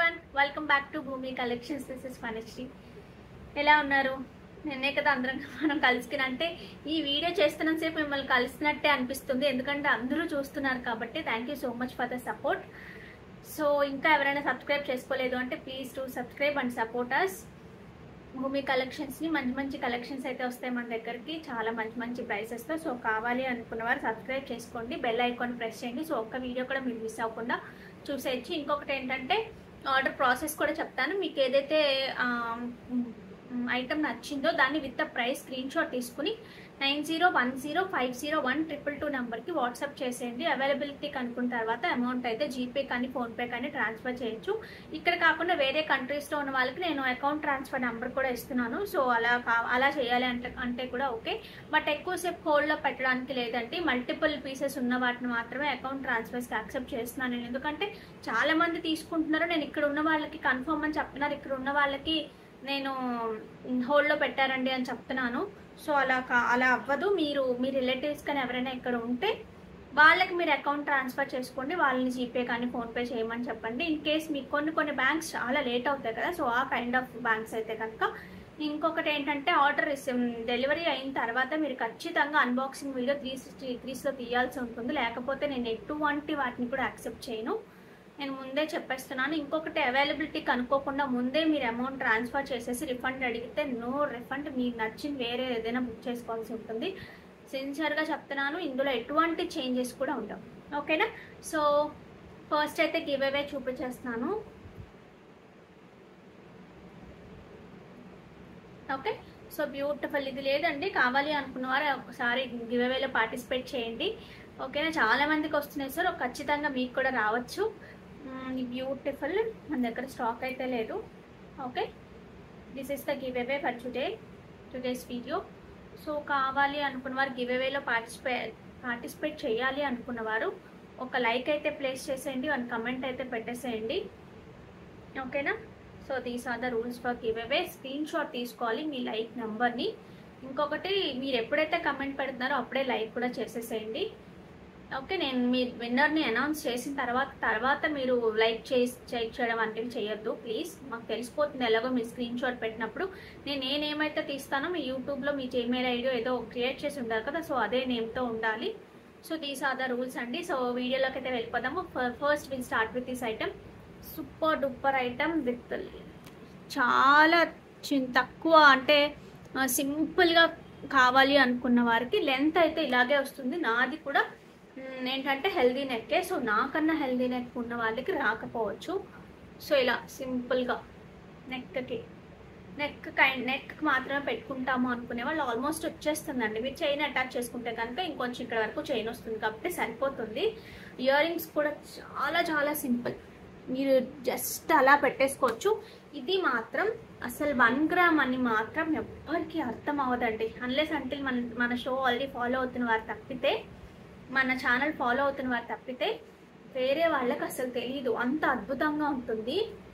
everyone welcome back to Bhoomi collections this is Phanasri ఎలా ఉన్నారు నిన్నే కదా అందరం మనం కలుసుకుని అంటే ఈ వీడియో చేస్తున్నంతసేపు మిమ్మల్ని కలిసినట్టే అనిపిస్తుంది ఎందుకంటే అందరూ చూస్తున్నారు కాబట్టి thank you so much for the support so ఇంకా ఎవరైనా సబ్స్క్రైబ్ చేసుకోలేదు అంటే please to subscribe and support us Bhoomi కలెక్షన్స్ని మంచి మంచి కలెక్షన్స్ అయితే వస్తాయి మన దగ్గరికి చాలా మంచి మంచి ప్రైసెస్తో సో కావాలి అనుకున్న వారు సబ్స్క్రైబ్ చేసుకోండి బెల్ ఐకాన్ ప్రెస్ చేయండి సో ఒక్క వీడియో కూడా మీరు మిస్ అవ్వకుండా చూసేయచ్చు ఇంకొకటి ఏంటంటే ఆర్డర్ ప్రాసెస్ కూడా చెప్తాను మీకు ఏదైతే ఐటమ్ నచ్చిందో దాన్ని విత్ ప్రైస్ స్క్రీన్ షాట్ తీసుకుని nine zero one zero five zero one triple two నెంబర్కి వాట్సాప్ చేసేయండి అవైలబిలిటీ కనుక్కున్న తర్వాత అమౌంట్ అయితే జీపే కానీ ఫోన్పే కానీ ట్రాన్స్ఫర్ చేయొచ్చు ఇక్కడ కాకుండా వేరే కంట్రీస్లో ఉన్న వాళ్ళకి నేను అకౌంట్ ట్రాన్స్ఫర్ నెంబర్ కూడా ఇస్తున్నాను సో అలా కా- అలా చేయాలి అంటే అంటే కూడా ఓకే బట్ ఎక్కువసేపు హోల్డ్లో పెట్టడానికి లేదంటే మల్టిపుల్ పీసెస్ ఉన్న వాటిని మాత్రమే అకౌంట్ ట్రాన్స్ఫర్స్కి యాక్సెప్ట్ చేస్తున్నాను నేను ఎందుకంటే చాలా మంది తీసుకుంటున్నారు నేను ఇక్కడ ఉన్న వాళ్ళకి కన్ఫర్మ్ అని చెప్తున్నారు ఇక్కడ ఉన్న వాళ్ళకి నేను హోల్డ్లో పెట్టారండి అని చెప్తున్నాను సో అలా కా- అలా అవ్వదు మీరు మీ రిలేటివ్స్ కానీ ఎవరైనా ఇక్కడ ఉంటే వాళ్ళకి మీరు అకౌంట్ ట్రాన్స్ఫర్ చేసుకోండి వాళ్ళని జీపే కానీ ఫోన్పే చేయమని చెప్పండి ఇన్ కేస్ మీకు కొన్ని కొన్ని బ్యాంక్స్ చాలా లేట్ అవుతాయి కదా సో ఆ కైండ్ ఆఫ్ బ్యాంక్స్ అయితే కనుక ఇంకొకటి ఏంటంటే ఆర్డర్ డెలివరీ అయిన తర్వాత మీరు ఖచ్చితంగా అన్బాక్సింగ్ వీడియో త్రీ సిక్స్టీ త్రీస్లో తీయాల్సి ఉంటుంది లేకపోతే నేను ఎటువంటి వాటిని కూడా యాక్సెప్ట్ చేయను నేను ముందే చెప్పేస్తున్నాను ఇంకొకటి అవైలబిలిటీ కనుక్కోకుండా ముందే మీరు అమౌంట్ ట్రాన్స్ఫర్ చేసేసి రిఫండ్ అడిగితే నో రిఫండ్ మీకు నచ్చింది వేరే ఏదైనా బుక్ చేసుకోవాల్సి ఉంటుంది సిన్సియర్గా చెప్తున్నాను ఇందులో ఎటువంటి చేంజెస్ కూడా ఉండవు ఓకేనా సో ఫస్ట్ అయితే గివ్ అవే చూపించేస్తున్నాను ఓకే సో బ్యూటిఫుల్ ఇది లేదండి కావాలి అనుకున్న వారు ఒకసారి గివ్ అవేలో పార్టిసిపేట్ చేయండి ఓకేనా చాలా మందికి వస్తున్నాయి సార్ ఖచ్చితంగా మీకు కూడా రావచ్చు బ్యూటిఫుల్ మన దగ్గర స్టాక్ అయితే లేదు okay this is the giveaway for today today's video so కావాలి అనుకున్న వారు గివ్ అవేలో పార్టిసిపే పార్టిసిపేట్ చేయాలి అనుకున్నవారు ఒక లైక్ అయితే ప్లేస్ చేసేయండి వన్ కమెంట్ అయితే పెట్టేసేయండి ఓకేనా so these are the rules for giveaway screenshot తీసుకోవాలి మీ లైక్ నెంబర్ని ఇంకొకటి మీరు ఎప్పుడైతే కమెంట్ పెడుతున్నారో అప్పుడే లైక్ కూడా చేసేసేయండి ఓకే నేను మీ విన్నర్ని అనౌన్స్ చేసిన తర్వాత తర్వాత మీరు లైక్ చేసి చెక్ చేయడం వంటివి చేయొద్దు ప్లీజ్ మాకు తెలిసిపోతుంది ఎలాగో మీ స్క్రీన్ షాట్ పెట్టినప్పుడు నేను ఏ నేమ్ అయితే తీస్తానో మీ యూట్యూబ్లో మీ జీమెయిల్ ఐడి ఏదో క్రియేట్ చేసి ఉండాలి కదా సో అదే నేమ్తో ఉండాలి so these are the rules అండి సో వీడియోలోకి అయితే వెళ్ళిపోదాము first will start with this item super duper item with చాలా చిన్ తక్కువ అంటే ఆ, సింపుల్గా కావాలి అనుకున్న వారికి లెంత్ అయితే ఇలాగే వస్తుంది నాది కూడా మ్, ఏంటంటే హెల్దీ నెక్కే సో నాకన్నా హెల్దీ నెక్ ఉన్న వాళ్ళకి రాకపోవచ్చు సో ఇలా సింపుల్గా నెక్కి నెక్ కైండ్ నెక్ మాత్రమే పెట్టుకుంటాము అనుకునే వాళ్ళు ఆల్మోస్ట్ వచ్చేస్తుందండి మీరు చైన్ అటాచ్ చేసుకుంటే కనుక ఇంకొంచెం ఇక్కడ వరకు చైన్ వస్తుంది కాబట్టి సరిపోతుంది ఇయర్ రింగ్స్ కూడా చాలా చాలా సింపుల్ మీరు జస్ట్ అలా పెట్టేసుకోవచ్చు ఇది మాత్రం అసలు వన్ గ్రామ్ అని మాత్రం ఎవ్వరికి అర్థం అవ్వదండి అన్లెస్ అంటే మన మన షో ఆల్రెడీ ఫాలో అవుతున్న వారు తప్పితే మన ఛానల్ ఫాలో అవుతున్న వారు తప్పితే వేరే వాళ్ళకి అసలు తెలియదు అంత అద్భుతంగా ఉంటుంది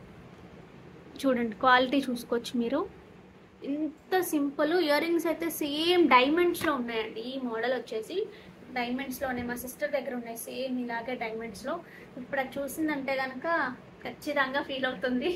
చూడండి క్వాలిటీ చూసుకోవచ్చు మీరు ఇంత సింపుల్ ఇయర్ రింగ్స్ అయితే సేమ్ డైమండ్స్లో ఉన్నాయండి ఈ మోడల్ వచ్చేసి డైమండ్స్లోనే మా సిస్టర్ దగ్గర ఉన్నాయి సేమ్ ఇలాగే డైమండ్స్లో ఇప్పుడు అది చూసిందంటే కనుక ఖచ్చితంగా ఫీల్ అవుతుంది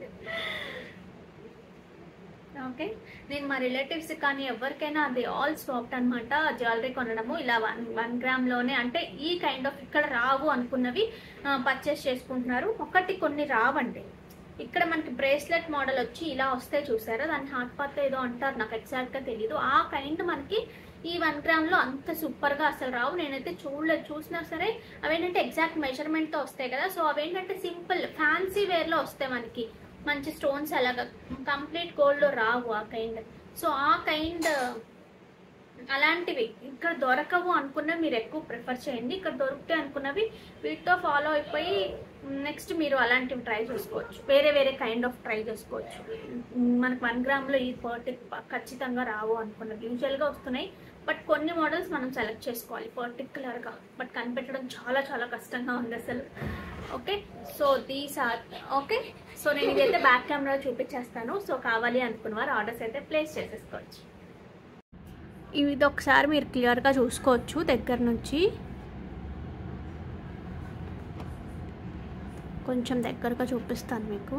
ఓకే నేను మా రిలేటివ్స్ కానీ ఎవరికైనా అది ఆల్ స్వాప్ట్ అనమాట జ్యువెలరీ కొనడము ఇలా వన్ వన్ గ్రామ్లోనే అంటే ఈ కైండ్ ఆఫ్ ఇక్కడ రావు అనుకున్నవి పర్చేస్ చేసుకుంటున్నారు ఒకటి కొన్ని రావండి ఇక్కడ మనకి బ్రేస్లెట్ మోడల్ వచ్చి ఇలా వస్తే చూసారా దాన్ని హాట్ పాత్ ఏదో అంటారు నాకు ఎగ్జాక్ట్గా తెలియదు ఆ కైండ్ మనకి ఈ వన్ గ్రామ్లో అంత సూపర్గా అసలు రావు నేనైతే చూడలేదు చూసినా సరే అవేంటంటే ఎగ్జాక్ట్ మెజర్మెంట్తో వస్తాయి కదా సో అవేంటంటే సింపుల్ ఫ్యాన్సీ వేర్లో వస్తాయి మనకి మంచి స్టోన్స్ అలాగా కంప్లీట్ గోల్డ్లో రావు ఆ కైండ్ సో ఆ కైండ్ అలాంటివి ఇక్కడ దొరకవు అనుకున్నవి మీరు ఎక్కువ ప్రిఫర్ చేయండి ఇక్కడ దొరుకుతాయి అనుకున్నవి వీటితో ఫాలో అయిపోయి నెక్స్ట్ మీరు అలాంటివి ట్రై చేసుకోవచ్చు వేరే వేరే కైండ్ ఆఫ్ ట్రై చేసుకోవచ్చు మనకు వన్ గ్రామ్లో ఈ పర్టి ఖచ్చితంగా రావు అనుకున్నవి యూజువల్గా వస్తున్నాయి బట్ కొన్ని మోడల్స్ మనం సెలెక్ట్ చేసుకోవాలి పర్టికులర్గా బట్ కనిపెట్టడం చాలా చాలా కష్టంగా ఉంది అసలు okay so these are okay so నేను ఇదైతే బ్యాక్ కెమెరా చూపించేస్తాను సో కావాలి అనుకున్న వారు ఆర్డర్స్ అయితే ప్లేస్ చేసేసుకోవచ్చు ఇది ఒకసారి మీరు క్లియర్గా చూసుకోవచ్చు దగ్గర నుంచి కొంచెం దగ్గరగా చూపిస్తాను మీకు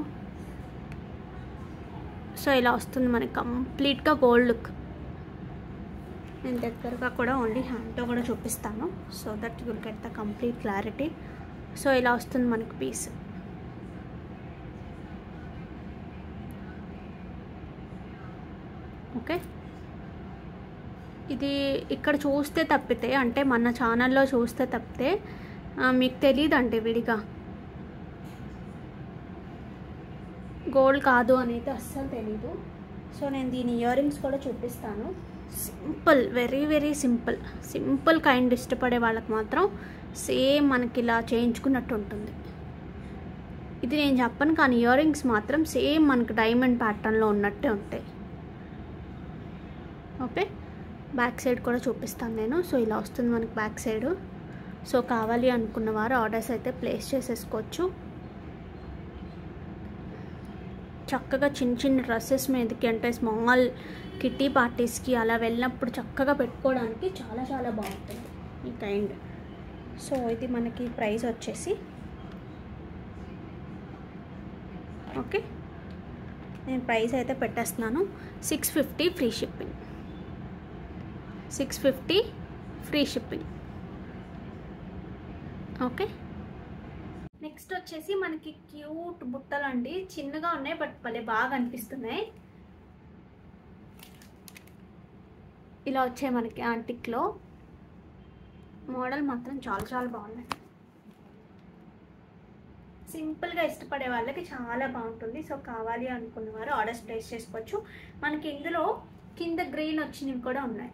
సో ఇలా వస్తుంది మనకి కంప్లీట్గా గోల్డ్ లుక్ నేను దగ్గరగా కూడా ఓన్లీ హ్యాండ్తో కూడా చూపిస్తాను so that you'll get the complete clarity so ఇలా వస్తుంది మనకి పీస్ ఓకే ఇది ఇక్కడ చూస్తే తప్పితే అంటే మన ఛానల్లో చూస్తే తప్పితే ఆ, మీకు తెలియదండి విడిగా గోల్డ్ కాదు అనేది అస్సలు తెలీదు సో నేను దీని ఇయర్ రింగ్స్ కూడా చూపిస్తాను simple very very simple simple kind ఇష్టపడే వాళ్ళకి మాత్రం సేమ్ మనకి ఇలా చేయించుకున్నట్టు ఉంటుంది ఇది నేను చెప్పను కానీ ఇయర్ రింగ్స్ మాత్రం సేమ్ మనకి డైమండ్ ప్యాటర్న్లో ఉన్నట్టే ఉంటాయి ఓకే బ్యాక్ సైడ్ కూడా చూపిస్తాను నేను సో ఇలా వస్తుంది మనకి బ్యాక్ సైడ్ సో కావాలి అనుకున్న వారు ఆర్డర్స్ అయితే ప్లేస్ చేసేసుకోవచ్చు చక్కగా చిన్న చిన్న డ్రెస్సెస్ మీదకి అంటే స్మాల్ కిట్టి పార్టీస్కి అలా వెళ్ళినప్పుడు చక్కగా పెట్టుకోవడానికి చాలా చాలా బాగుంటుంది ఈ కైండ్ సో ఇది మనకి ప్రైస్ వచ్చేసి ఓకే నేను ప్రైస్ అయితే పెట్టేస్తున్నాను six fifty free shipping six fifty free shipping okay next వచ్చేసి మనకి క్యూట్ బుట్టలు అండి చిన్నగా ఉన్నాయి బట్ భలే బాగా అనిపిస్తున్నాయి ఇలా వచ్చాయి మనకి ఆంటిక్లో మోడల్ మాత్రం చాలా చాలా బాగున్నాయి సింపుల్గా ఇష్టపడే వాళ్ళకి చాలా బాగుంటుంది సో కావాలి అనుకున్న వారు ఆర్డర్స్ ప్లేస్ చేసుకోవచ్చు మనకి ఇందులో కింద గ్రీన్ వచ్చినవి కూడా ఉన్నాయి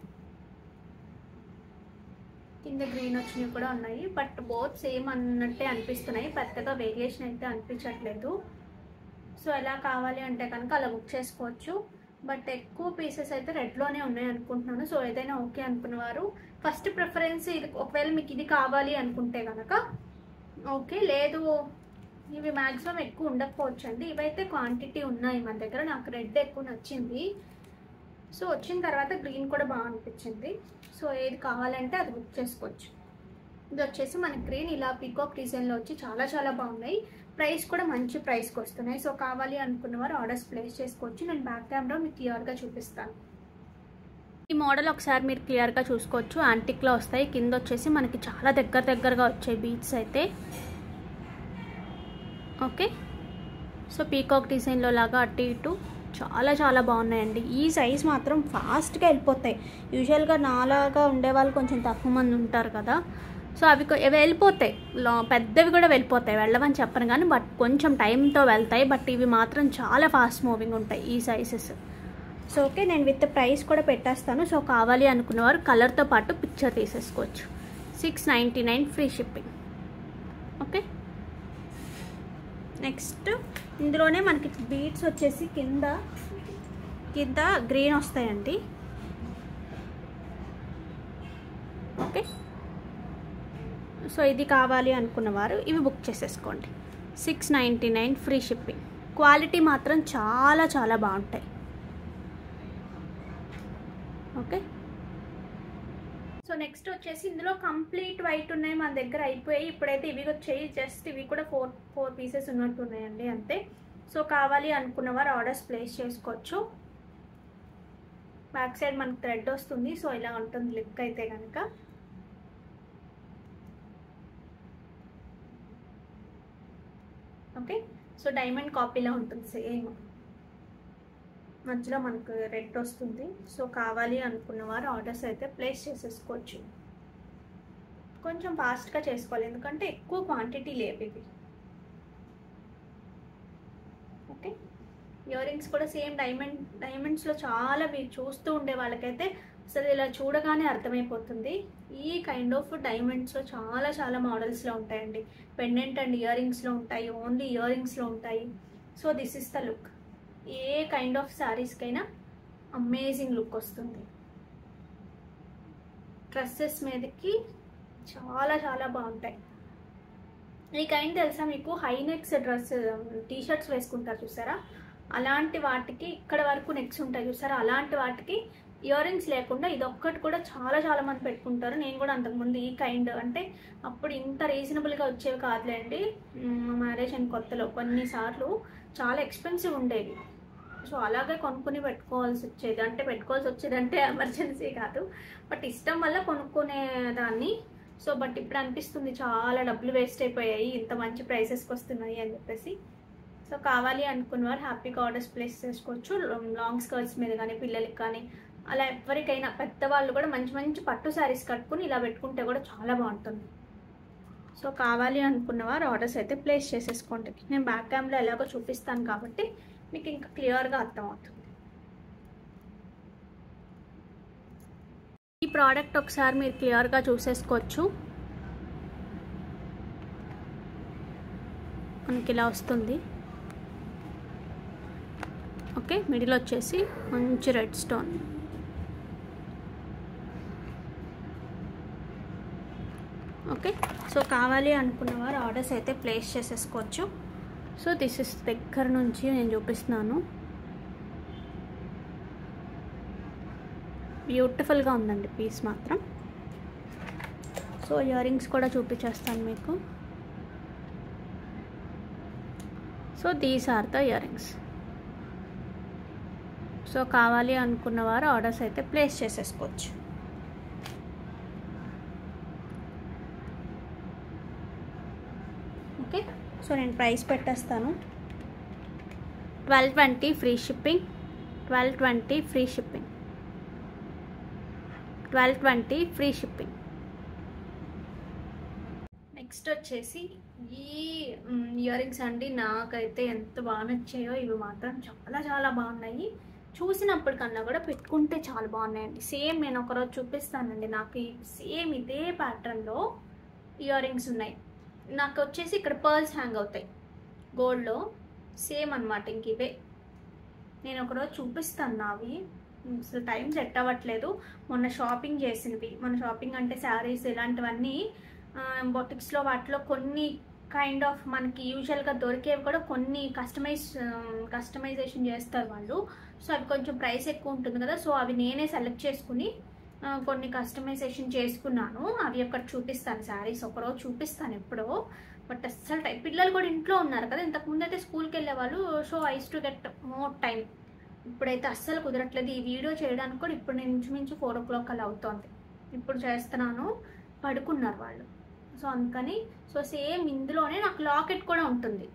కింద గ్రీన్ వచ్చినవి కూడా ఉన్నాయి బట్ బోత్ సేమ్ అన్నట్టే అనిపిస్తున్నాయి పెద్దగా వేరియేషన్ అయితే అనిపించట్లేదు సో ఎలా కావాలి అంటే కనుక అలా బుక్ చేసుకోవచ్చు బట్ ఎక్కువ పీసెస్ అయితే రెడ్లోనే ఉన్నాయి అనుకుంటున్నాను సో ఏదైనా ఓకే అనుకున్నవారు ఫస్ట్ ప్రిఫరెన్స్ ఇది ఒకవేళ మీకు ఇది కావాలి అనుకుంటే కనుక ఓకే లేదు ఇవి మ్యాక్సిమం ఎక్కువ ఉండకపోవచ్చు అండి ఇవైతే క్వాంటిటీ ఉన్నాయి మన దగ్గర నాకు రెడ్ ఎక్కువ నచ్చింది సో వచ్చిన తర్వాత గ్రీన్ కూడా బాగా అనిపించింది సో ఏది కావాలంటే అది బుక్ చేసుకోవచ్చు ఇది వచ్చేసి మనకి గ్రీన్ ఇలా పీకాక్ డిజైన్లో వచ్చి చాలా చాలా బాగున్నాయి ప్రైస్ కూడా మంచి ప్రైస్కి వస్తున్నాయి సో కావాలి అనుకున్న వారు ఆర్డర్స్ ప్లేస్ చేసుకోవచ్చు నేను బ్యాక్ కెమెరా మీకు క్లియర్గా చూపిస్తాను ఈ మోడల్ ఒకసారి మీరు క్లియర్గా చూసుకోవచ్చు యాంటిక్లో వస్తాయి కింద వచ్చేసి మనకి చాలా దగ్గర దగ్గరగా వచ్చాయి బీట్స్ అయితే ఓకే సో పీకాక్ డిజైన్లో లాగా అటు ఇటు చాలా చాలా బాగున్నాయండి ఈ సైజ్ మాత్రం ఫాస్ట్గా వెళ్ళిపోతాయి యూజువల్గా నాలాగా ఉండేవాళ్ళు కొంచెం తక్కువ మంది ఉంటారు కదా సో అవి కొ- ఇవి వెళ్ళిపోతాయి లా- పెద్దవి కూడా వెళ్ళిపోతాయి వెళ్ళవని చెప్పను కానీ బట్ కొంచెం టైంతో వెళ్తాయి బట్ ఇవి మాత్రం చాలా ఫాస్ట్ మూవింగ్ ఉంటాయి ఈ సైజెస్ సో ఓకే నేను విత్ ప్రైస్ కూడా పెట్టేస్తాను సో కావాలి అనుకున్నవారు కలర్తో పాటు పిక్చర్ తీసేసుకోవచ్చు six ninety nine free shipping okay next ఇందులోనే మనకి బీడ్స్ వచ్చేసి కింద కింద గ్రీన్ వస్తాయండి ఓకే సో ఇది కావాలి అనుకున్నవారు ఇవి బుక్ చేసేసుకోండి six ninety nine free shipping quality మాత్రం చాలా చాలా బాగుంటాయి ఓకే సో నెక్స్ట్ వచ్చేసి ఇందులో కంప్లీట్ వైట్ ఉన్నాయి మన దగ్గర అయిపోయాయి ఇప్పుడైతే ఇవి వచ్చాయి జస్ట్ ఇవి కూడా ఫోర్ ఫోర్ పీసెస్ ఉన్నట్టు ఉన్నాయండి అంతే సో కావాలి అనుకున్న వారు ఆర్డర్స్ ప్లేస్ చేసుకోవచ్చు బ్యాక్ సైడ్ మనకు థ్రెడ్ వస్తుంది సో ఇలా ఉంటుంది లిక్ అయితే కనుక ఓకే సో డైమండ్ కాపీలా ఉంటుంది సేమ్ మధ్యలో మనకు రెడ్ వస్తుంది సో కావాలి అనుకున్న వారు ఆర్డర్స్ అయితే ప్లేస్ చేసేసుకోవచ్చు కొంచెం ఫాస్ట్గా చేసుకోవాలి ఎందుకంటే ఎక్కువ క్వాంటిటీ లేవు ఇవి ఓకే ఇయర్ రింగ్స్ కూడా సేమ్ డైమండ్ డైమండ్స్లో చాలా మీరు చూస్తూ ఉండే వాళ్ళకైతే అసలు ఇలా చూడగానే అర్థమైపోతుంది ఈ కైండ్ ఆఫ్ డైమండ్స్లో చాలా చాలా మోడల్స్లో ఉంటాయండి పెండెంట్ అండ్ ఇయర్ రింగ్స్లో ఉంటాయి ఓన్లీ ఇయర్ రింగ్స్లో ఉంటాయి so this is the look a kind of శారీస్కైనా అమేజింగ్ లుక్ వస్తుంది డ్రెస్సెస్ మీదకి చాలా చాలా బాగుంటాయి ఈ కైండ్ తెలుసా మీకు high necks dress T shirts వేసుకుంటారు చూసారా అలాంటి వాటికి ఇక్కడ వరకు నెక్స్ ఉంటాయి చూసారా అలాంటి వాటికి ఇయర్ రింగ్స్ లేకుండా ఇది ఒక్కటి కూడా చాలా చాలా మంది పెట్టుకుంటారు నేను కూడా అంతకుముందు ఈ కైండ్ అంటే అప్పుడు ఇంత రీజనబుల్గా వచ్చేవి కాదులేండి మ్మ్, మ్యారేజ్ అయిన కొత్తలో కొన్నిసార్లు చాలా ఎక్స్పెన్సివ్ ఉండేవి సో అలాగే కొనుక్కుని పెట్టుకోవాల్సి వచ్చేది అంటే పెట్టుకోవాల్సి వచ్చేది అంటే ఎమర్జెన్సీ కాదు బట్ ఇష్టం వల్ల కొనుక్కునేదాన్ని సో బట్ ఇప్పుడు అనిపిస్తుంది చాలా డబ్బులు వేస్ట్ అయిపోయాయి ఇంత మంచి ప్రైసెస్కి వస్తున్నాయి అని చెప్పేసి సో కావాలి అనుకున్న వారు హ్యాపీగా ఆర్డర్స్ ప్లేస్ చేసుకోవచ్చు లాంగ్ స్కర్ట్స్ మీద కానీ పిల్లలకి కానీ అలా ఎవరికైనా పెద్దవాళ్ళు కూడా మంచి మంచి పట్టు శారీస్ కట్టుకుని ఇలా పెట్టుకుంటే కూడా చాలా బాగుంటుంది సో కావాలి అనుకున్న వారు ఆర్డర్స్ అయితే ప్లేస్ చేసేసుకోండి నేను బ్యాక్ క్యామ్లో ఎలాగో చూపిస్తాను కాబట్టి మీకు ఇంకా క్లియర్గా అర్థమవుతుంది ఈ ప్రోడక్ట్ ఒకసారి మీరు క్లియర్గా చూసేసుకోవచ్చు మనకి ఇలా వస్తుంది ఓకే మిడిల్ వచ్చేసి మంచి రెడ్ స్టోన్ ఓకే సో కావాలి అనుకున్న వారు ఆర్డర్స్ అయితే ప్లేస్ చేసేసుకోవచ్చు సో దిస్ ఇస్ దగ్గర నుంచి నేను చూపిస్తున్నాను బ్యూటిఫుల్గా ఉందండి పీస్ మాత్రం సో ఇయర్ రింగ్స్ కూడా చూపించేస్తాను మీకు so these are the earrings so కావాలి అనుకున్న వారు ఆర్డర్స్ అయితే ప్లేస్ చేసేసుకోవచ్చు ఓకే సో నేను ప్రైస్ పెట్టేస్తాను twelve twenty free shipping twelve twenty free shipping twelve twenty free shipping next వచ్చేసి ఈ ఇయర్ రింగ్స్ అండి నాకైతే ఎంత బాగా నచ్చాయో ఇవి మాత్రం చాలా చాలా బాగున్నాయి చూసినప్పుడు కన్నా కూడా పెట్టుకుంటే చాలా బాగున్నాయండి సేమ్ నేను ఒకరోజు చూపిస్తానండి నాకు ఈ సేమ్ ఇదే ప్యాటర్న్లో ఇయర్ రింగ్స్ ఉన్నాయి నాకు వచ్చేసి ఇక్కడ పర్ల్స్ హ్యాంగ్ అవుతాయి గోల్డ్లో సేమ్ అనమాట ఇంక ఇవే నేను ఒకరోజు చూపిస్తాను నావి అసలు టైం సెట్ అవ్వట్లేదు మొన్న షాపింగ్ చేసినవి మొన్న షాపింగ్ అంటే శారీస్ ఇలాంటివన్నీ బొటిక్స్లో వాటిలో కొన్ని కైండ్ ఆఫ్ మనకి యూజువల్గా దొరికేవి కూడా కొన్ని కస్టమైజ్ కస్టమైజేషన్ చేస్తారు వాళ్ళు సో అవి కొంచెం ప్రైస్ ఎక్కువ ఉంటుంది కదా సో అవి నేనే సెలెక్ట్ చేసుకుని ఆ, కొన్ని కస్టమైజేషన్ చేసుకున్నాను అవి ఒకటి చూపిస్తాను శారీస్ ఒకరోజు చూపిస్తాను ఎప్పుడో బట్ అస్సలు టైం పిల్లలు కూడా ఇంట్లో ఉన్నారు కదా ఇంతకుముందు అయితే స్కూల్కి వెళ్ళేవాళ్ళు సో ఐస్ టు గెట్ మోర్ టైం ఇప్పుడైతే అస్సలు కుదరట్లేదు ఈ వీడియో చేయడానికి కూడా ఇప్పుడు నేను ఇంచుమించు ఫోర్ ఓ క్లాక్ అలా అవుతోంది ఇప్పుడు చేస్తున్నాను పడుకున్నారు వాళ్ళు సో అందుకని సో సేమ్ ఇందులోనే నాకు లాకెట్ కూడా ఉంటుంది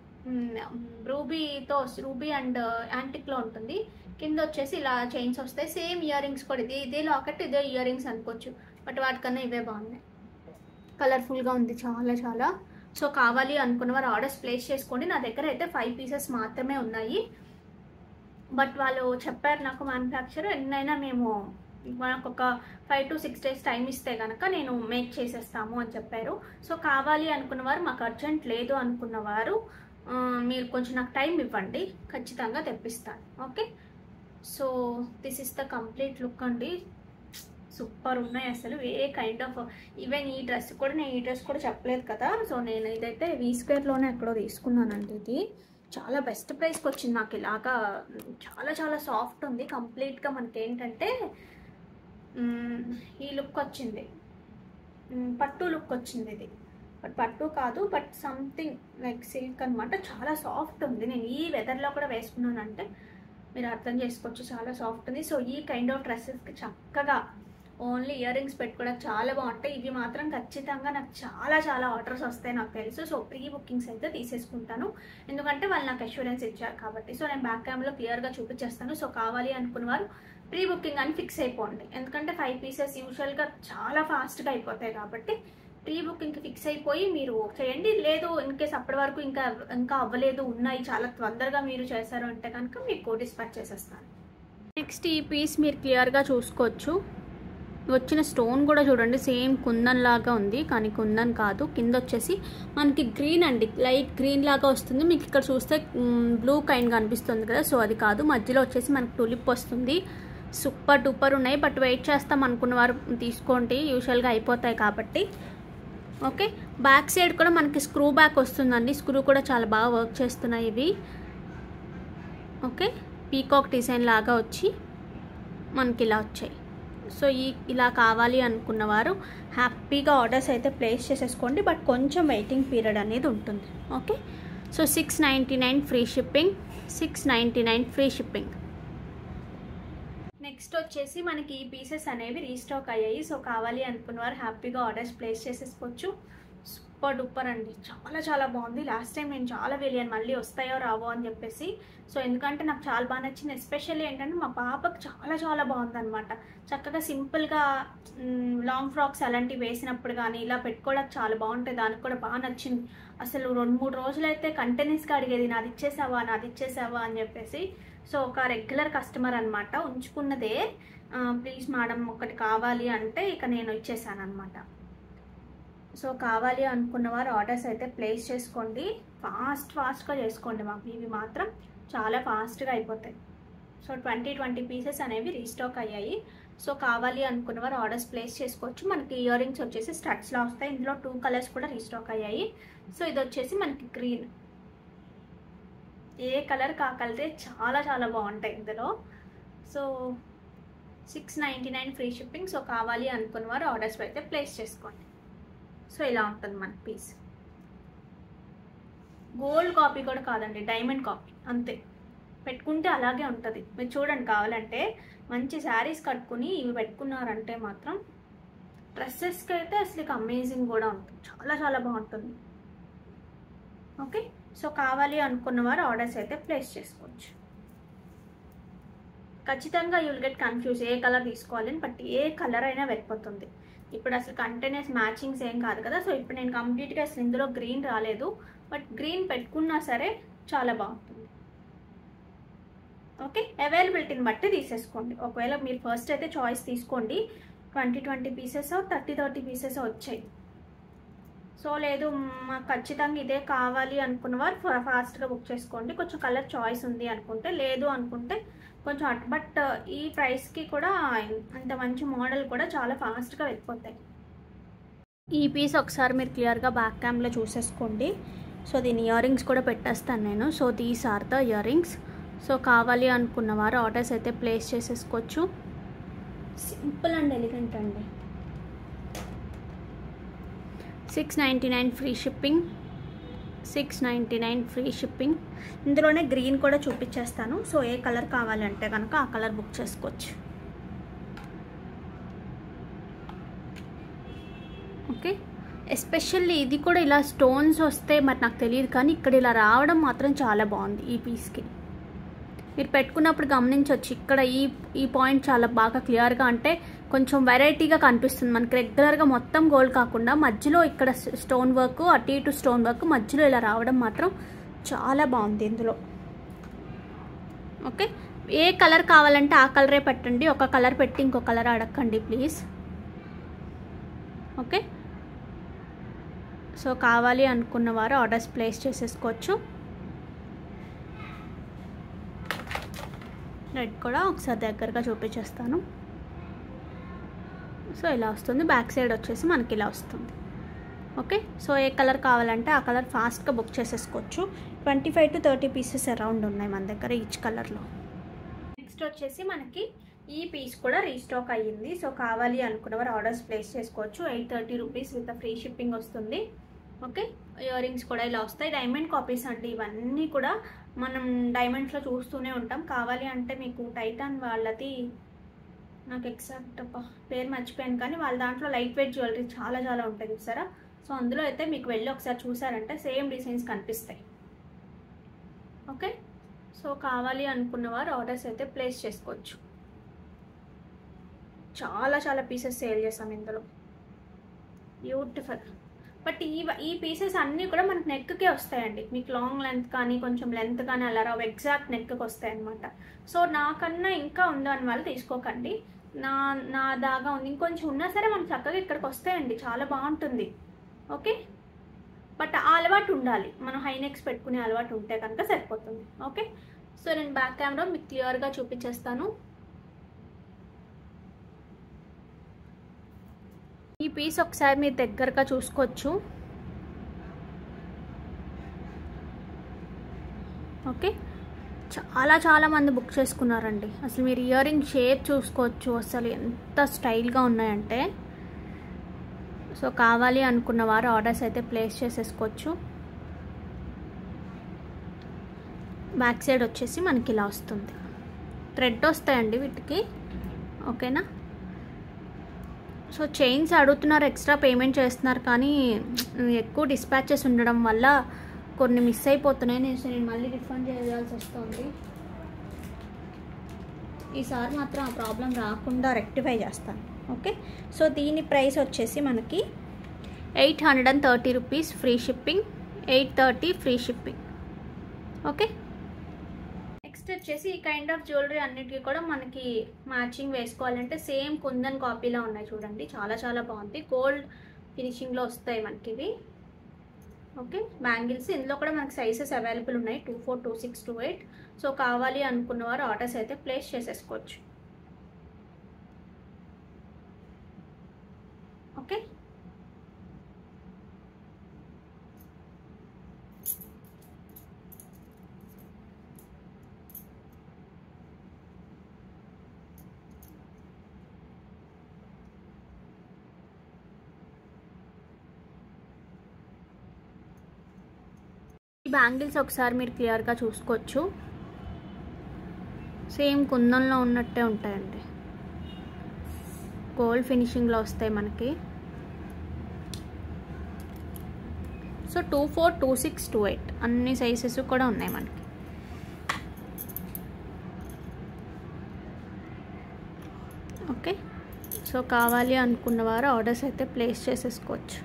రూబీతో రూబీ అండ్ యాంటిక్లో ఉంటుంది కింద వచ్చేసి ఇలా చైన్స్ వస్తాయి సేమ్ ఇయర్ రింగ్స్ కూడా ఇది ఇదే లాకెట్ ఇదే ఇయర్ రింగ్స్ అనుకోవచ్చు బట్ వాటికన్నా ఇవే బాగున్నాయి కలర్ఫుల్గా ఉంది చాలా చాలా సో కావాలి అనుకున్న వారు ఆర్డర్స్ ప్లేస్ చేసుకోండి నా దగ్గర అయితే ఫైవ్ పీసెస్ మాత్రమే ఉన్నాయి బట్ వాళ్ళు చెప్పారు నాకు మ్యానుఫ్యాక్చర్ ఎన్నైనా మేము మనకు ఒక five to six days time ఇస్తే కనుక నేను మేక్ చేసేస్తాము అని చెప్పారు సో కావాలి అనుకున్న వారు మాకు అర్జెంట్ లేదు అనుకున్న వారు ఆ, మీరు కొంచెం నాకు టైం ఇవ్వండి ఖచ్చితంగా తెప్పిస్తాను okay so this is the complete look అండి సూపర్ ఉన్నాయి అసలు ఏ కైండ్ ఆఫ్ ఈవెన్ ఈ డ్రెస్ కూడా నేను ఈ డ్రెస్ కూడా చెప్పలేదు కదా సో నేను ఇదైతే వీ స్క్వేర్లోనే ఎక్కడో తీసుకున్నానండి ఇది చాలా బెస్ట్ ప్రైస్కి వచ్చింది నాకు ఇలాగా చాలా చాలా సాఫ్ట్ ఉంది కంప్లీట్గా మనకి ఏంటంటే మ్, ఈ లుక్ వచ్చింది మ్, పట్టు లుక్ వచ్చింది ఇది బట్ పట్టు కాదు బట్ సంథింగ్ లైక్ సిల్క్ అనమాట చాలా సాఫ్ట్ ఉంది నేను ఈ వెదర్లో కూడా వేసుకున్నానంటే మీరు అర్థం చేసుకోవచ్చు చాలా సాఫ్ట్ ఉంది సో ఈ కైండ్ ఆఫ్ డ్రెస్సెస్కి చక్కగా ఓన్లీ ఇయర్ రింగ్స్ పెట్టుకోవడానికి చాలా బాగుంటాయి ఇవి మాత్రం ఖచ్చితంగా నాకు చాలా చాలా ఆర్డర్స్ వస్తాయి నాకు తెలుసు సో ప్రీ బుకింగ్స్ అయితే తీసేసుకుంటాను ఎందుకంటే వాళ్ళు నాకు అష్యూరెన్స్ ఇచ్చారు కాబట్టి సో నేను బ్యాక్ క్యామ్లో క్లియర్గా చూపించేస్తాను సో కావాలి అనుకున్న వారు ప్రీ బుకింగ్ అని ఫిక్స్ అయిపోండి ఎందుకంటే ఫైవ్ పీసెస్ యూజువల్గా చాలా ఫాస్ట్గా అయిపోతాయి కాబట్టి ప్రీ బుకింగ్కి ఫిక్స్ అయిపోయి మీరు చేయండి లేదు ఇన్ కేస్ అప్పటి వరకు ఇంకా ఇంకా అవ్వలేదు ఉన్నాయి చాలా తొందరగా మీరు చేశారు అంటే కనుక మీకు డిస్పాచ్ చేసేస్తాను నెక్స్ట్ ఈ పీస్ మీరు క్లియర్గా చూసుకోవచ్చు వచ్చిన స్టోన్ కూడా చూడండి సేమ్ కుందన్ లాగా ఉంది కానీ కుందన్ కాదు కింద వచ్చేసి మనకి గ్రీన్ అండి లైట్ గ్రీన్ లాగా వస్తుంది మీకు ఇక్కడ చూస్తే బ్లూ కైండ్ కనిపిస్తుంది కదా సో అది కాదు మధ్యలో వచ్చేసి మనకి టులిప్ వస్తుంది సూపర్ డూపర్ ఉన్నాయి బట్ వెయిట్ చేస్తాం అనుకున్న వారు తీసుకోండి యూజువల్గా అయిపోతాయి కాబట్టి ఓకే బ్యాక్ సైడ్ కూడా మనకి స్క్రూ బ్యాక్ వస్తుందండి స్క్రూ కూడా చాలా బాగా వర్క్ చేస్తున్నాయి ఇవి ఓకే పీకాక్ డిజైన్ లాగా వచ్చి మనకి ఇలా వచ్చాయి సో ఈ ఇలా కావాలి అనుకున్నవారు హ్యాపీగా ఆర్డర్స్ అయితే ప్లేస్ చేసేసుకోండి బట్ కొంచెం వెయిటింగ్ పీరియడ్ అనేది ఉంటుంది okay so six ninety nine free shipping six ninety nine free shipping next వచ్చేసి మనకి ఈ పీసెస్ అనేవి రీస్టాక్ అయ్యాయి సో కావాలి అనుకున్నవారు హ్యాపీగా ఆర్డర్స్ ప్లేస్ చేసేసుకోవచ్చు సూపర్ డూపర్ అండి చాలా చాలా బాగుంది లాస్ట్ టైం నేను చాలా వెళ్ళాను మళ్ళీ వస్తాయో రావో అని చెప్పేసి సో ఎందుకంటే నాకు చాలా బాగా నచ్చింది ఎస్పెషల్లీ ఏంటంటే మా పాపకు చాలా చాలా బాగుందన్నమాట చక్కగా సింపుల్గా లాంగ్ ఫ్రాక్స్ అలాంటివి వేసినప్పుడు కానీ ఇలా పెట్టుకోవడానికి చాలా బాగుంటాయి దానికి కూడా బాగా నచ్చింది అసలు రెండు మూడు రోజులైతే కంటిన్యూస్గా అడిగేది నాది ఇచ్చేసావా నాది ఇచ్చేసావా అని చెప్పేసి సో ఒక రెగ్యులర్ కస్టమర్ అనమాట ఉంచుకున్నదే ప్లీజ్ మేడం ఒకటి కావాలి అంటే ఇక నేను ఇచ్చేసాను అనమాట సో కావాలి అనుకున్న వారు ఆర్డర్స్ అయితే ప్లేస్ చేసుకోండి ఫాస్ట్ ఫాస్ట్గా చేసుకోండి మాకు ఇవి మాత్రం చాలా ఫాస్ట్గా అయిపోతాయి సో ట్వంటీ ట్వంటీ పీసెస్ అనేవి రీస్టాక్ అయ్యాయి సో కావాలి అనుకున్న వారు ఆర్డర్స్ ప్లేస్ చేసుకోవచ్చు మనకి ఇయర్ రింగ్స్ వచ్చేసి స్టడ్స్లో వస్తాయి ఇందులో టూ కలర్స్ కూడా రీస్టాక్ అయ్యాయి సో ఇది వచ్చేసి మనకి గ్రీన్ ఏ కలర్ కాకలితే చాలా చాలా బాగుంటాయి ఇందులో so six ninety nine free shipping so కావాలి అనుకున్న వారు ఆర్డర్స్ అయితే ప్లేస్ చేసుకోండి సో ఇలా ఉంటుంది మన పీస్ గోల్డ్ కాపీ కూడా కాదండి డైమండ్ కాపీ అంతే పెట్టుకుంటే అలాగే ఉంటుంది మీరు చూడండి కావాలంటే మంచి శారీస్ కట్టుకుని ఇవి పెట్టుకున్నారంటే మాత్రం డ్రెస్సెస్కి అయితే అసలు అమేజింగ్ కూడా ఉంటుంది చాలా చాలా బాగుంటుంది ఓకే సో కావాలి అనుకున్న వారు ఆర్డర్స్ అయితే ప్లేస్ చేసుకోవచ్చు ఖచ్చితంగా యూ విల్ గెట్ కన్ఫ్యూజ్ ఏ కలర్ తీసుకోవాలని బట్ ఏ కలర్ అయినా వెళ్ళిపోతుంది ఇప్పుడు అసలు కంటైనర్స్ మ్యాచింగ్స్ ఏం కాదు కదా సో ఇప్పుడు నేను కంప్లీట్గా అసలు ఇందులో గ్రీన్ రాలేదు బట్ గ్రీన్ పెట్టుకున్నా సరే చాలా బాగుంటుంది ఓకే అవైలబిలిటీని బట్టి తీసేసుకోండి ఒకవేళ మీరు ఫస్ట్ అయితే చాయిస్ తీసుకోండి twenty twenty pieces thirty thirty pieces వచ్చాయి సో లేదు మాకు ఖచ్చితంగా ఇదే కావాలి అనుకున్న వారు ఫాస్ట్గా బుక్ చేసుకోండి కొంచెం కలర్ చాయిస్ ఉంది అనుకుంటే లేదు అనుకుంటే కొంచెం అట్ బట్ ఈ ప్రైస్కి కూడా అంత మంచి మోడల్ కూడా చాలా ఫాస్ట్గా వెళ్ళిపోతాయి ఈ పీస్ ఒకసారి మీరు క్లియర్గా బ్యాక్ క్యామ్లో చూసేసుకోండి సో దీని ఇయర్ రింగ్స్ కూడా పెట్టేస్తాను నేను so these are the earrings so కావాలి అనుకున్న వారు ఆర్డర్స్ అయితే ప్లేస్ చేసేసుకోవచ్చు సింపుల్ అండ్ ఎలిగెంట్ అండి six ninety nine free shipping six ninety nine free shipping ఇందులోనే గ్రీన్ కూడా చూపించేస్తాను సో ఏ కలర్ కావాలంటే కనుక ఆ కలర్ బుక్ చేసుకోవచ్చు ఓకే ఎస్పెషల్లీ ఇది కూడా ఇలా స్టోన్స్ వస్తే మరి నాకు తెలియదు కానీ ఇక్కడ ఇలా రావడం మాత్రం చాలా బాగుంది ఈ పీస్కి మీరు పెట్టుకున్నప్పుడు గమనించవచ్చు ఇక్కడ ఈ ఈ పాయింట్ చాలా బాగా క్లియర్గా అంటే కొంచెం వెరైటీగా కనిపిస్తుంది మనకి రెగ్యులర్గా మొత్తం గోల్డ్ కాకుండా మధ్యలో ఇక్కడ స్టోన్ వర్క్ అటు ఇటు స్టోన్ వర్క్ మధ్యలో ఇలా రావడం మాత్రం చాలా బాగుంది ఇందులో ఓకే ఏ కలర్ కావాలంటే ఆ కలరే పెట్టండి ఒక కలర్ పెట్టి ఇంకో కలర్ అడగండి ప్లీజ్ ఓకే సో కావాలి అనుకున్న వారు ఆర్డర్స్ ప్లేస్ చేసేసుకోవచ్చు రెడ్ కూడా ఒకసారి దగ్గరగా చూపించేస్తాను సో ఇలా వస్తుంది బ్యాక్ సైడ్ వచ్చేసి మనకి ఇలా వస్తుంది ఓకే సో ఏ కలర్ కావాలంటే ఆ కలర్ ఫాస్ట్గా బుక్ చేసేసుకోవచ్చు twenty five to thirty pieces around ఉన్నాయి మన దగ్గర ఈచ్ కలర్లో నెక్స్ట్ వచ్చేసి మనకి ఈ పీస్ కూడా రీస్టాక్ అయ్యింది సో కావాలి అనుకున్నవారు ఆర్డర్స్ ప్లేస్ చేసుకోవచ్చు eight thirty rupees with free shipping వస్తుంది ఓకే ఇయర్ రింగ్స్ కూడా ఇలా వస్తాయి డైమండ్ కాపీస్ అండి ఇవన్నీ కూడా మనం డైమండ్స్లో చూస్తూనే ఉంటాం కావాలి అంటే మీకు టైటాన్ వాళ్ళది నాకు ఎగ్జాక్ట్ పేరు మర్చిపోయాను కానీ వాళ్ళ దాంట్లో లైట్ వెయిట్ జ్యువెలరీ చాలా చాలా ఉంటుంది చూసారా సో అందులో అయితే మీకు వెళ్ళి ఒకసారి చూసారంటే సేమ్ డిజైన్స్ కనిపిస్తాయి ఓకే సో కావాలి అనుకున్న వారు ఆర్డర్స్ అయితే ప్లేస్ చేసుకోవచ్చు చాలా చాలా పీసెస్ సేల్ చేసాం ఇందులో బ్యూటిఫుల్ బట్ ఈ ఈ పీసెస్ అన్నీ కూడా మనకు నెక్కే వస్తాయండి మీకు లాంగ్ లెంత్ కానీ కొంచెం లెంత్ కానీ అలా రావు ఎగ్జాక్ట్ నెక్కి వస్తాయి అనమాట సో నాకన్నా ఇంకా ఉందని వాళ్ళు తీసుకోకండి నా నా దాగా ఉంది ఇంకొంచెం ఉన్నా సరే మనకు చక్కగా ఇక్కడికి వస్తాయండి చాలా బాగుంటుంది ఓకే బట్ ఆ అలవాటు ఉండాలి మనం హై నెక్స్ పెట్టుకునే అలవాటు ఉంటే కనుక సరిపోతుంది ఓకే సో నేను బ్యాక్ కెమెరా మీకు క్లియర్గా చూపించేస్తాను ఈ పీస్ ఒకసారి మీరు దగ్గరగా చూసుకోవచ్చు ఓకే చాలా చాలా మంది బుక్ చేసుకున్నారండి అసలు మీరు ఇయర్ రింగ్ షేప్ చూసుకోవచ్చు అసలు ఎంత స్టైల్గా ఉన్నాయంటే సో కావాలి అనుకున్న వారు ఆర్డర్స్ అయితే ప్లేస్ చేసేసుకోవచ్చు బ్యాక్ సైడ్ వచ్చేసి మనకి ఇలా వస్తుంది థ్రెడ్ వస్తాయండి వీటికి ఓకేనా సో చైన్స్ అడుగుతున్నారు ఎక్స్ట్రా పేమెంట్ చేస్తున్నారు కానీ ఎక్కువ డిస్పాచెస్ ఉండడం వల్ల కొన్ని మిస్ అయిపోతున్నాయి నేను నేను మళ్ళీ రిఫండ్ చేయాల్సి వస్తుంది ఈసారి మాత్రం ఆ ప్రాబ్లం రాకుండా రెక్టిఫై చేస్తాను ఓకే సో దీని ప్రైస్ వచ్చేసి మనకి eight hundred and thirty rupees free shipping eight thirty free shipping okay next వచ్చేసి ఈ కైండ్ ఆఫ్ జ్యువెలరీ అన్నిటికీ కూడా మనకి మ్యాచింగ్ వేసుకోవాలంటే సేమ్ కుందన్ కాపీలో ఉన్నాయి చూడండి చాలా చాలా బాగుంది గోల్డ్ ఫినిషింగ్లో వస్తాయి మనకి ఇవి ఓకే బ్యాంగిల్స్ ఇందులో కూడా మనకి సైజెస్ అవైలబుల్ ఉన్నాయి two four two six two eight so కావాలి అనుకున్న వారు ఆర్డర్స్ అయితే ప్లేస్ చేసేసుకోవచ్చు ఓకే ఈ బ్యాంగిల్స్ ఒకసారి మీరు క్లియర్గా చూసుకోవచ్చు సేమ్ కుందంలో ఉన్నట్టే ఉంటాయండి గోల్డ్ ఫినిషింగ్లో వస్తాయి మనకి so two four two six two eight అన్ని సైజెస్ కూడా ఉన్నాయి మనకి ఓకే సో కావాలి అనుకున్న వారు ఆర్డర్స్ అయితే ప్లేస్ చేసేసుకోవచ్చు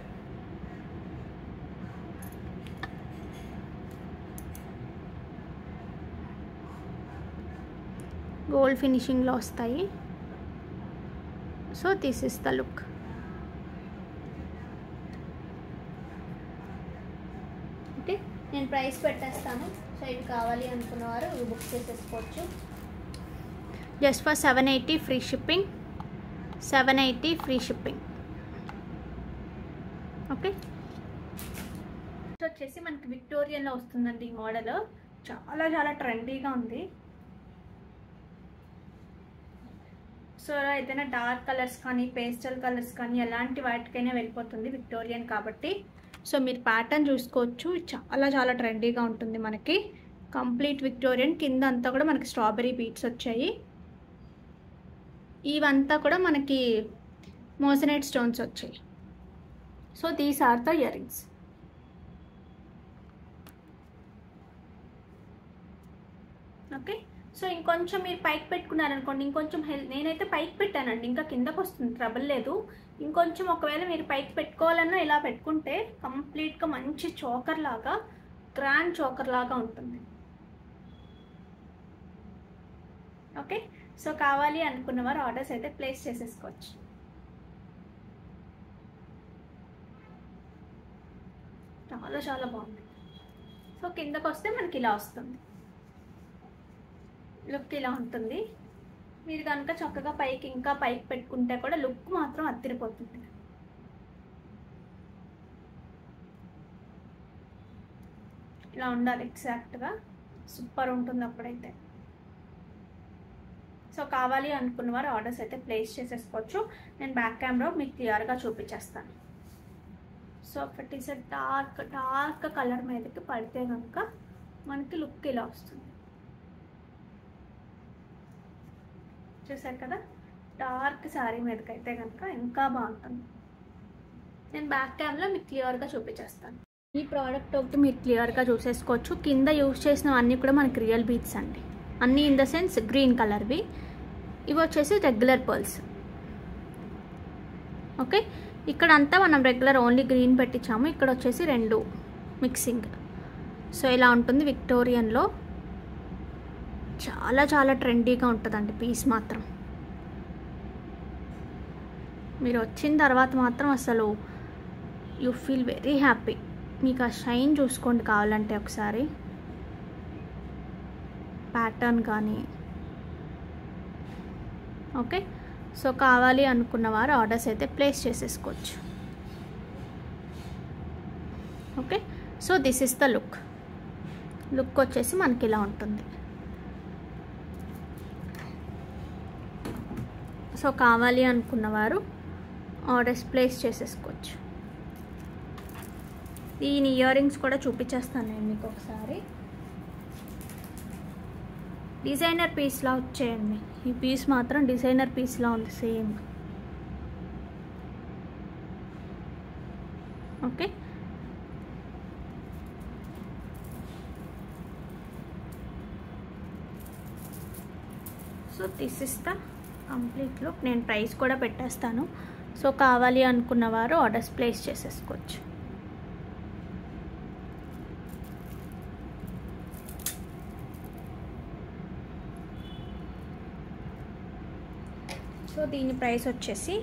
గోల్డ్ ఫినిషింగ్లో వస్తాయి so this is the look okay నేను ప్రైస్ పెట్టేస్తాను సో ఇవి కావాలి అనుకున్నవారు ఇవి బుక్ చేసేసుకోవచ్చు just for seven eighty free shipping seven eighty free shipping okay వచ్చేసి మనకి విక్టోరియన్లో వస్తుందండి ఈ మోడల్ చాలా చాలా ట్రెండీగా ఉంది సో ఏదైనా డార్క్ కలర్స్ కానీ పేస్టల్ కలర్స్ కానీ ఎలాంటి వాటికైనా వెళ్ళిపోతుంది విక్టోరియన్ కాబట్టి సో మీరు ప్యాటర్న్ చూసుకోవచ్చు చాలా చాలా ట్రెండీగా ఉంటుంది మనకి కంప్లీట్ విక్టోరియన్ కింద అంతా కూడా మనకి స్ట్రాబెరీ బీట్స్ వచ్చాయి ఇవంతా కూడా మనకి మోసనైట్ స్టోన్స్ వచ్చాయి so these are the earrings okay so ఇంకొంచెం మీరు పైకి పెట్టుకున్నారనుకోండి ఇంకొంచెం హెల్త్ నేనైతే పైకి పెట్టానండి ఇంకా కిందకు వస్తుంది ట్రబుల్ లేదు ఇంకొంచెం ఒకవేళ మీరు పైకి పెట్టుకోవాలన్నా ఇలా పెట్టుకుంటే కంప్లీట్గా మంచి చోకర్ లాగా గ్రాండ్ చోకర్ లాగా ఉంటుంది ఓకే సో కావాలి అనుకున్న వారు ఆర్డర్స్ అయితే ప్లేస్ చేసేసుకోవచ్చు చాలా చాలా బాగుంది సో కిందకు వస్తే మనకి ఇలా వస్తుంది లుక్ ఇలా ఉంటుంది మీరు కనుక చక్కగా పైకి ఇంకా పైకి పెట్టుకుంటే కూడా లుక్ మాత్రం అత్తిరిపోతుంది ఇలా ఉండాలి ఎగ్జాక్ట్గా సూపర్ ఉంటుంది అప్పుడైతే సో కావాలి అనుకున్న వారు ఆర్డర్స్ అయితే ప్లేస్ చేసేసుకోవచ్చు నేను బ్యాక్ కెమెరా మీకు క్లియర్గా చూపించేస్తాను సో ఒకటి సార్ డార్క్ డార్క్ కలర్ మీదకి పడితే కనుక మనకి లుక్ ఇలా వస్తుంది చూసారు కదా డార్క్ శారీ మీదకి అయితే కనుక ఇంకా బాగుంటుంది నేను బ్యాక్ క్యామ్లో మీకు క్లియర్గా చూపించేస్తాను ఈ ప్రోడక్ట్ ఒకటి మీరు క్లియర్గా చూసేసుకోవచ్చు కింద యూజ్ చేసిన అన్నీ కూడా మనకి రియల్ బీట్స్ అండి అన్నీ ఇన్ ద సెన్స్ గ్రీన్ కలర్వి ఇవి వచ్చేసి రెగ్యులర్ పర్ల్స్ ఓకే ఇక్కడ అంతా మనం రెగ్యులర్ ఓన్లీ గ్రీన్ పెట్టించాము ఇక్కడ వచ్చేసి రెండు మిక్సింగ్ సో ఇలా ఉంటుంది విక్టోరియన్లో చాలా చాలా ట్రెండీగా ఉంటుందండి పీస్ మాత్రం మీరు వచ్చిన తర్వాత మాత్రం అసలు యూ ఫీల్ వెరీ హ్యాపీ మీకు ఆ షైన్ చూసుకోండి కావాలంటే ఒకసారి ప్యాటర్న్ కానీ ఓకే సో కావాలి అనుకున్న వారు ఆర్డర్స్ అయితే ప్లేస్ చేసేసుకోవచ్చు okay so this is the look look వచ్చేసి మనకి ఇలా ఉంటుంది సో కావాలి అనుకున్నవారు ఆర్డర్స్ ప్లేస్ చేసేసుకోవచ్చు దీని ఇయర్ రింగ్స్ కూడా చూపించేస్తాను నేను మీకు ఒకసారి డిజైనర్ పీస్లా వచ్చేయండి ఈ పీస్ మాత్రం డిజైనర్ పీస్లా ఉంది same okay so this is the complete look నేను ప్రైస్ కూడా పెట్టేస్తాను సో కావాలి అనుకున్న వారు ఆర్డర్స్ ప్లేస్ చేసేసుకోవచ్చు సో దీని ప్రైస్ వచ్చేసి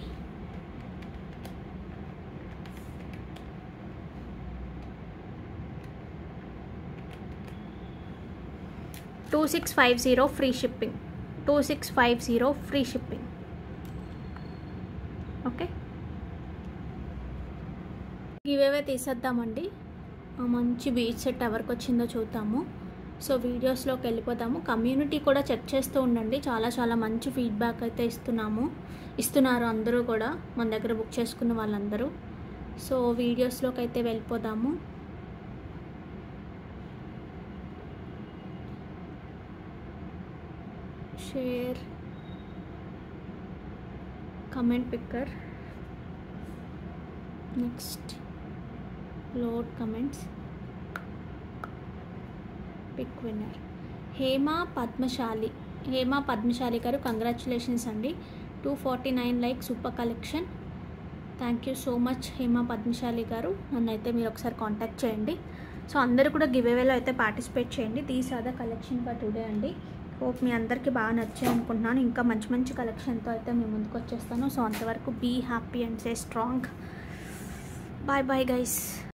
two six five zero free shipping two six five zero free shipping okay ఇవేవే తీసేద్దామండి ఆ మంచి బీచ్ సెట్ ఎవరికి వచ్చిందో చూద్దాము సో వీడియోస్లోకి వెళ్ళిపోతాము కమ్యూనిటీ కూడా చెక్ చేస్తూ ఉండండి చాలా చాలా మంచి ఫీడ్బ్యాక్ అయితే ఇస్తున్నాము ఇస్తున్నారు అందరూ కూడా మన దగ్గర బుక్ చేసుకున్న వాళ్ళందరూ సో వీడియోస్లోకి అయితే వెళ్ళిపోదాము share comment picker next load comments pick winner Hema Padmashali Hema Padmashali గారు కంగ్రాచులేషన్స్ అండి two forty nine like super collection thank you so much Hema Padmashali గారు నన్ను అయితే మీరు ఒకసారి కాంటాక్ట్ చేయండి సో అందరూ కూడా గివ్ అవేలో అయితే పార్టిసిపేట్ చేయండి these are the collection for today అండి హోప్ మీ అందరికీ బాగా నచ్చాయి అనుకుంటున్నాను ఇంకా మంచి మంచి కలెక్షన్తో అయితే మీ ముందుకు వచ్చేస్తాను సో అంతవరకు be happy and say strong bye bye guys